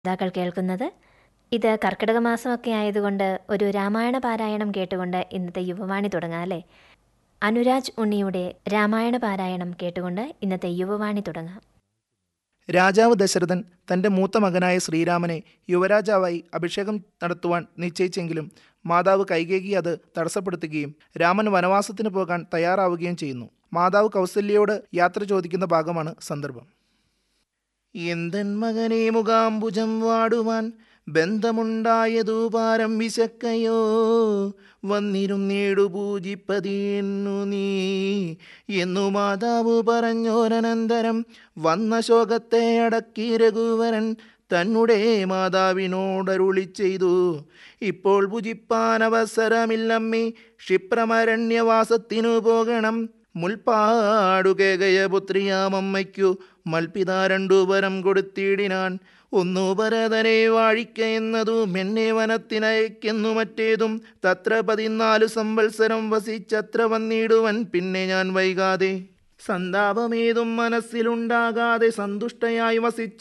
ശ്രോതാക്കൾ കേൾക്കുന്നത് ഇത് കർക്കിടക മാസമൊക്കെ ആയതുകൊണ്ട് ഒരു രാമായണ പാരായണം കേട്ടുകൊണ്ട് ഇന്നത്തെ യുവവാണി തുടങ്ങാം അല്ലേ അനുരാജ് ഉണ്ണിയുടെ രാമായണ പാരായണം കേട്ടുകൊണ്ട് ഇന്നത്തെ യുവവാണി തുടങ്ങാം രാജാവ് ദശരഥൻ തൻ്റെ മൂത്ത മകനായ ശ്രീരാമനെ യുവരാജാവായി അഭിഷേകം നടത്തുവാൻ നിശ്ചയിച്ചെങ്കിലും മാതാവ് കൈകേകി അത് തടസ്സപ്പെടുത്തുകയും രാമൻ വനവാസത്തിന് പോകാൻ തയ്യാറാവുകയും ചെയ്യുന്നു മാതാവ് കൗസല്യയോട് യാത്ര ചോദിക്കുന്ന ഭാഗമാണ് സന്ദർഭം എന്തൻ മകനെ മുഖാംബുജം വാടുവാൻ ബന്ധമുണ്ടായതു പാരം വിശക്കയോ വന്നിരുന്നേടു പൂജിപ്പതിയെന്നു നീ എന്നു മാതാവ് പറഞ്ഞോരനന്തരം വന്ന ശോകത്തെ അടക്കി രഘുവരൻ തന്നെ മാതാവിനോടരുളി ചെയ്തു ഇപ്പോൾ ഭുജിപ്പാൻ അവസരമില്ലമ്മേ ക്ഷിപ്രമരണ്യവാസത്തിനു പോകണം മുൽപ്പാടുകേകയ പുത്രിയാമമ്മയ്ക്കു മൽപിത രണ്ടു വരം കൊടുത്തിടിനാൻ ഒന്നു ഭരതനെ വാഴിക്ക എന്നതും എന്നെ വനത്തിനയക്കെന്നു മറ്റേതും തത്ര പതിനാലു സംവത്സരം വസിച്ചത്ര വന്നിടുവൻ പിന്നെ ഞാൻ വൈകാതെ സന്താപമേതും മനസ്സിലുണ്ടാകാതെ സന്തുഷ്ടയായി വസിച്ച്